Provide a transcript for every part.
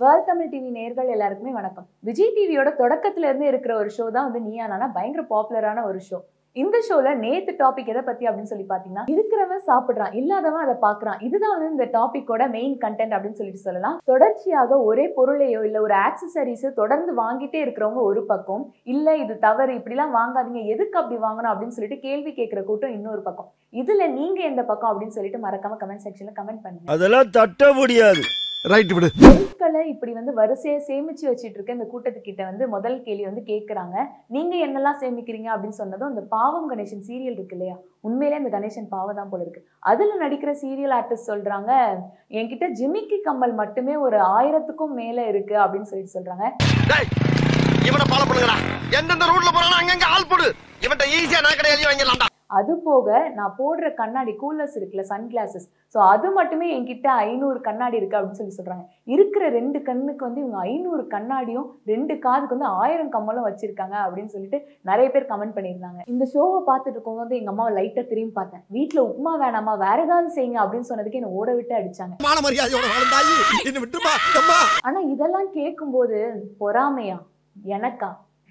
World Tamil TV நேர்கள் எல்லாருக்குமே வணக்கம் விஜய் டிவியோட தொடக்கத்துல இருந்து இருக்கிற ஒரு ஷோ தான் வந்து நீயா நானா பயங்கர பாப்புலரான ஒரு ஷோ இந்த ஷோல நேத்து டாபிக் எதை பத்தி அப்படின்னு சொல்லி பாத்தீங்கன்னா இருக்கிறவன் சாப்பிடுறான் இல்லாதவன் அதை பாக்குறான் இதுதான் வந்து இந்த டாபிக்கோட மெயின் கண்டென்ட் அப்படின்னு சொல்லிட்டு சொல்லலாம் தொடர்ச்சியாக ஒரே பொருளையோ இல்ல ஒரு ஆக்சசரிஸ் தொடர்ந்து வாங்கிட்டே இருக்கிறவங்க ஒரு பக்கம் இல்ல இது தவறு இப்படிலாம் வாங்காதீங்க எதுக்கு அப்படி வாங்கணும் அப்படின்னு சொல்லிட்டு கேள்வி கேட்கிற கூட்டம் இன்னொரு பக்கம் இதுல நீங்க எந்த பக்கம் அப்படின்னு சொல்லிட்டு மறக்காம கமெண்ட் செக்ஷன்ல கமெண்ட் பண்ணுங்க அதெல்லாம் தட்ட முடியாது ரைட் விடு பொருட்களை இப்படி வந்து வரிசையா சேமிச்சு வச்சிட்டு இருக்க இந்த கூட்டத்துக்கிட்ட வந்து முதல் கேள்வி வந்து கேக்குறாங்க நீங்க என்னெல்லாம் சேமிக்கிறீங்க அப்படின்னு சொன்னதும் இந்த பாவம் கணேசன் சீரியல் இருக்கு இல்லையா உண்மையிலே இந்த கணேசன் பாவம் தான் போல இருக்கு அதுல நடிக்கிற சீரியல் ஆர்டிஸ்ட் சொல்றாங்க என்கிட்ட ஜிமிக்கி கம்மல் மட்டுமே ஒரு ஆயிரத்துக்கும் மேல இருக்கு அப்படின்னு சொல்லிட்டு சொல்றாங்க இவனை ஃபாலோ பண்ணுங்கடா எந்தெந்த ரூட்ல போறானோ அங்கங்க ஆள் போடு இவன்ட்ட ஈஸியா நான் கடையாளி வாங்கிடலாம்டா அது போக நான் போடுற கண்ணாடி கூலர்ஸ் இருக்குல்ல சன் கிளாஸஸ் ஸோ அது மட்டுமே என்கிட்ட ஐநூறு கண்ணாடி இருக்கு அப்படின்னு சொல்லி சொல்றாங்க இருக்கிற ரெண்டு கண்ணுக்கு வந்து இவங்க ஐநூறு கண்ணாடியும் ரெண்டு காதுக்கு வந்து ஆயிரம் கம்மலும் வச்சிருக்காங்க அப்படின்னு சொல்லிட்டு நிறைய பேர் கமெண்ட் பண்ணியிருந்தாங்க இந்த ஷோவை பார்த்துட்டு இருக்கும்போது எங்க அம்மாவை லைட்டா திரும்பி பார்த்தேன் வீட்ல உப்புமா வேணாமா வேற ஏதாவது செய்யுங்க அப்படின்னு சொன்னதுக்கு என்ன ஓட விட்டு அடிச்சாங்க மான மரியாதையோட வாழ்ந்தாயி என்ன விட்டுமா அம்மா ஆனா இதெல்லாம் கேட்கும்போது பொறாமையா எனக்கா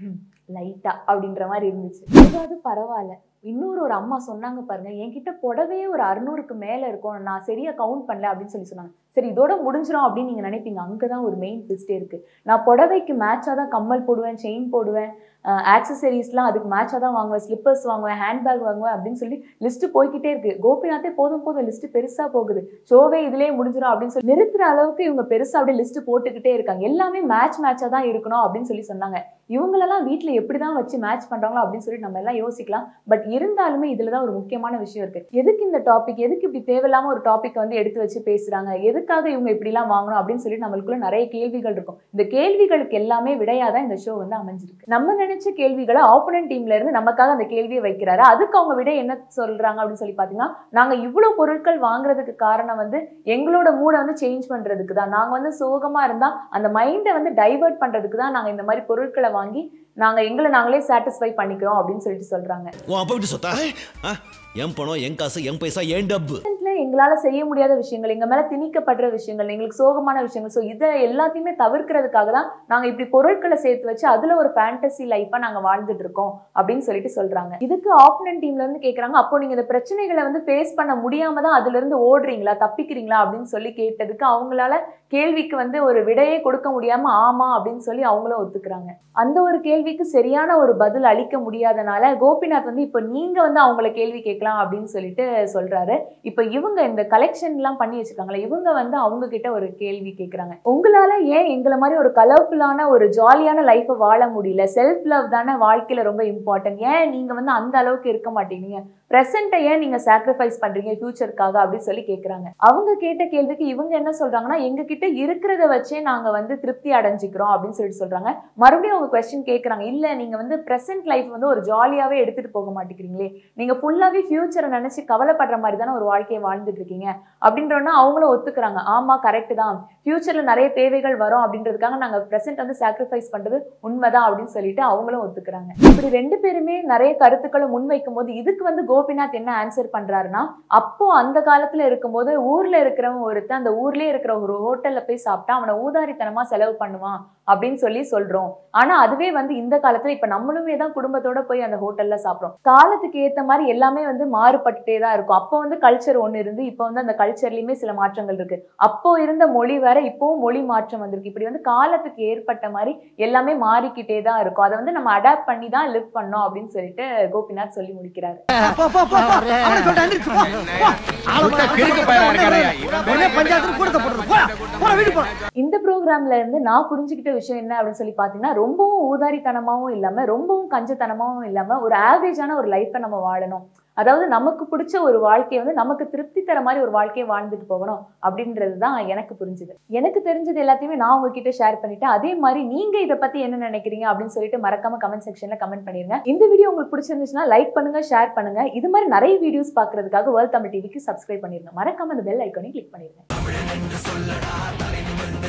லைட்டா அப்படின்ற மாதிரி இருந்துச்சு அதாவது பரவாயில்ல இன்னொரு ஒரு அம்மா சொன்னாங்க பாருங்க என்கிட்ட புடவையே ஒரு அறுநூறுக்கு மேல இருக்கும் நான் சரியா கவுண்ட் பண்ணல அப்படின்னு சொல்லி சொன்னாங்க சரி இதோட முடிஞ்சிடும் அப்படின்னு நீங்க நினைப்பீங்க அங்கதான் ஒரு மெயின் ட்விஸ்டே இருக்கு நான் புடவைக்கு மேட்சாக தான் கம்மல் போடுவேன் செயின் போடுவேன் ஆக்சசரிஸ்லாம் அதுக்கு மேட்சாக தான் வாங்குவேன் ஸ்லிப்பர்ஸ் வாங்குவேன் ஹேண்ட்பேக் வாங்குவேன் அப்படின்னு சொல்லி லிஸ்ட் போய்க்கிட்டே இருக்கு கோபிநாத்தே போதும் போதும் லிஸ்ட் பெருசா போகுது ஷோவே இதுலயே முடிஞ்சிடும் அப்படின்னு சொல்லி நிறுத்துற அளவுக்கு இவங்க பெருசா அப்படியே லிஸ்ட் போட்டுக்கிட்டே இருக்காங்க எல்லாமே மேட்ச் மேட்சா தான் இருக்கணும் அப்படின்னு சொல்லி சொன்னாங்க இவங்களெல்லாம் வீட்ல எப்படிதான் வச்சு மேட்ச் பண்றாங்களோ அப்படின்னு சொல்லி நம்ம எல்லாம் யோசிக்கலாம் பட் இருந்தாலுமே இதுலதான் ஒரு முக்கியமான விஷயம் இருக்கு எதுக்கு இந்த டாபிக் எதுக்கு இப்படி தேவையில்லாம ஒரு டாபிக் வந்து எடுத்து வச்சு பேசுறாங்க எதுக்காக இவங்க இப்படிலாம் வாங்கணும் அப்படின்னு சொல்லி நம்மளுக்குள்ள நிறைய கேள்விகள் இருக்கும் இந்த கேள்விகளுக்கு எல்லாமே விடையாதான் இந்த ஷோ வந்து அமைஞ்சிருக்கு நம்ம நினைச்ச கேள்விகளை ஆப்போனன்ட் டீம்ல இருந்து நமக்காக அந்த கேள்வியை வைக்கிறாரு அதுக்கு அவங்க விட என்ன சொல்றாங்க அப்படின்னு சொல்லி பாத்தீங்கன்னா நாங்க இவ்வளவு பொருட்கள் வாங்குறதுக்கு காரணம் வந்து எங்களோட மூடை வந்து சேஞ்ச் பண்றதுக்கு தான் நாங்க வந்து சோகமா இருந்தா அந்த மைண்டை வந்து டைவர்ட் பண்றதுக்கு தான் நாங்க இந்த மாதிரி பொருட்களை வாங்கி நாங்க எங்களை நாங்களே சாட்டிஸ்ஃபை பண்ணிக்கிறோம் அப்படின்னு சொல்லிட்டு சொல்றாங்க உன் அப்பா விட்டு சொத்தா ஆ? என் பணம் என் காசு என் பைசா என் டப்பு இதுல எங்களால செய்ய முடியாத விஷயங்கள் எங்க மேல திணிக்கப்படுற விஷயங்கள் எங்களுக்கு சோகமான விஷயங்கள் ஸோ இதை எல்லாத்தையுமே தவிர்க்கிறதுக்காக தான் நாங்க இப்படி பொருட்களை சேர்த்து வச்சு அதுல ஒரு ஃபேண்டசி லைஃபா நாங்க வாழ்ந்துட்டு இருக்கோம் அப்படின்னு சொல்லிட்டு சொல்றாங்க இதுக்கு ஆப்போனன்ட் டீம்ல இருந்து கேக்குறாங்க அப்போ நீங்க இந்த பிரச்சனைகளை வந்து ஃபேஸ் பண்ண முடியாம தான் அதுல இருந்து ஓடுறீங்களா தப்பிக்கிறீங்களா அப்படின்னு சொல்லி கேட்டதுக்கு அவங்களால கேள்விக்கு வந்து ஒரு விடையே கொடுக்க முடியாம ஆமா அப்படின்னு சொல்லி அவங்களும் ஒத்துக்கிறாங்க அந்த ஒரு கேள்விக்கு சரியான ஒரு பதில் அளிக்க முடியாதனால கோபிநாத் வந்து இப்போ நீங்க வந்து அவங்கள கேள்வி கேட்கலாம் அப்படின்னு சொல்லிட்டு சொல்றாரு இப்போ இவங்க இந்த கலெக்ஷன் எல்லாம் பண்ணி வச்சிருக்காங்களே இவங்க வந்து அவங்க கிட்ட ஒரு கேள்வி கேட்கறாங்க உங்களால ஏன் எங்களை மாதிரி ஒரு கலர்ஃபுல்லான ஒரு ஜாலியான லைஃப்பை வாழ முடியல செல்ஃப் லவ் தானே வாழ்க்கையில ரொம்ப இம்பார்ட்டன்ட் ஏன் நீங்க வந்து அந்த அளவுக்கு இருக்க மாட்டேங்கிறீங்க ப்ரெசென்ட்டை ஏன் நீங்க சாக்ரிஃபைஸ் பண்றீங்க ஃபியூச்சருக்காக அப்படின்னு சொல்லி கேட்கறாங்க அவங்க கேட்ட கேள்விக்கு இவங்க என்ன சொல்றாங்கன்னா எங்க கிட்ட இருக்கிறத வச்சே நாங்க வந்து திருப்தி அடைஞ்சிக்கிறோம் அப்படின்னு சொல்லிட்டு சொல்றாங்க மறுபடியும் அவங்க கொஸ்டின் கேட்கறாங்க இல்ல நீங்க வந்து ப்ரெசென்ட் லைஃப் வந்து ஒரு ஜாலியாவே எடுத்துட்டு போக மாட்டேங்கிறீங்களே நீங்க ஃபுல்லாவே ஃபியூச்சரை நினைச்சு கவலைப்படுற மாதிரி தானே ஒரு வாழ்க்கையை வாழ்ந்துட்டு இருக்கீங்க அப்படின்றோன்னா அவங்களும் ஒத்துக்கிறாங்க ஆமா கரெக்ட் தான் ஃபியூச்சர்ல நிறைய தேவைகள் வரும் அப்படின்றதுக்காக நாங்க ப்ரெசென்ட் வந்து சாக்ரிஃபைஸ் பண்றது உண்மைதான் அப்படின்னு சொல்லிட்டு அவங்களும் ஒத்துக்கிறாங்க இப்படி ரெண்டு பேருமே நிறைய கருத்துக்களை முன்வைக்கும் போது இதுக்கு வந்து கோபிநாத் என்ன ஆன்சர் பண்றாருன்னா அப்போ அந்த காலத்துல இருக்கும்போது ஊர்ல இருக்கிறவன் ஒருத்தன் அந்த ஊர்லயே இருக்கிற ஒரு ஹோட்டல்ல போய் சாப்பிட்டா அவனை ஊதாரித்தனமா செலவு பண்ணுவான் அப்படின்னு சொல்லி சொல்றோம் ஆனா அதுவே வந்து இந்த காலத்துல இப்ப நம்மளுமே தான் குடும்பத்தோட போய் அந்த ஹோட்டல்ல சாப்பிடுறோம் காலத்துக்கு ஏத்த மாதிரி எல்லாமே வந்து மாறுபட்டுட்டே தான் இருக்கும் அப்போ வந்து கல்ச்சர் ஒண்ணு இருந்து இப்போ வந்து அந்த கல்ச்சர்லயுமே சில மாற்றங்கள் இருக்கு அப்போ இருந்த மொழி வேற இப்போவும் மொழி மாற்றம் வந்திருக்கு இப்படி வந்து காலத்துக்கு ஏற்பட்ட மாதிரி எல்லாமே மாறிக்கிட்டே தான் இருக்கும் அதை வந்து நம்ம அடாப்ட் பண்ணி தான் லிவ் பண்ணோம் அப்படின்னு சொல்லிட்டு கோபிநாத் சொல்லி முடிக்கிறாரு பஞ்சாயத்து கூடத்தை போடுறது போடா போடா வீடு போடா இந்த ப்ரோக்ராம்ல இருந்து நான் புரிஞ்சுக்கிட்ட விஷயம் என்ன அப்படின்னு சொல்லி பாத்தீங்கன்னா ரொம்பவும் ஊதாரித்தனமாவும் இல்லாம ரொம்பவும் கஞ்சத்தனமாவும் இல்லாம ஒரு ஆவரேஜான ஒரு லைஃப்பை நம்ம வாழணும் அதாவது நமக்கு பிடிச்ச ஒரு வாழ்க்கையை வந்து நமக்கு திருப்தி தர மாதிரி ஒரு வாழ்க்கையை வாழ்ந்துட்டு போகணும் அப்படின்றது தான் எனக்கு புரிஞ்சுது எனக்கு தெரிஞ்சது எல்லாத்தையுமே நான் உங்ககிட்ட ஷேர் பண்ணிட்டேன் அதே மாதிரி நீங்க இதை பத்தி என்ன நினைக்கிறீங்க அப்படின்னு சொல்லிட்டு மறக்காம கமெண்ட் செக்ஷன்ல கமெண்ட் பண்ணிருங்க இந்த வீடியோ உங்களுக்கு பிடிச்சிருந்துச்சுன்னா லைக் பண்ணுங்க ஷேர் பண்ணுங்க இது மாதிரி நிறைய வீடியோஸ் பாக்குறதுக்காக வேர்ல்ட் தமிழ் டிவிக்கு சப்ஸ்கிரைப் பண்ணிருங்க மறக்காம அந்த பெல் ஐக்கானையும் கிளிக் பண்ணிருங்க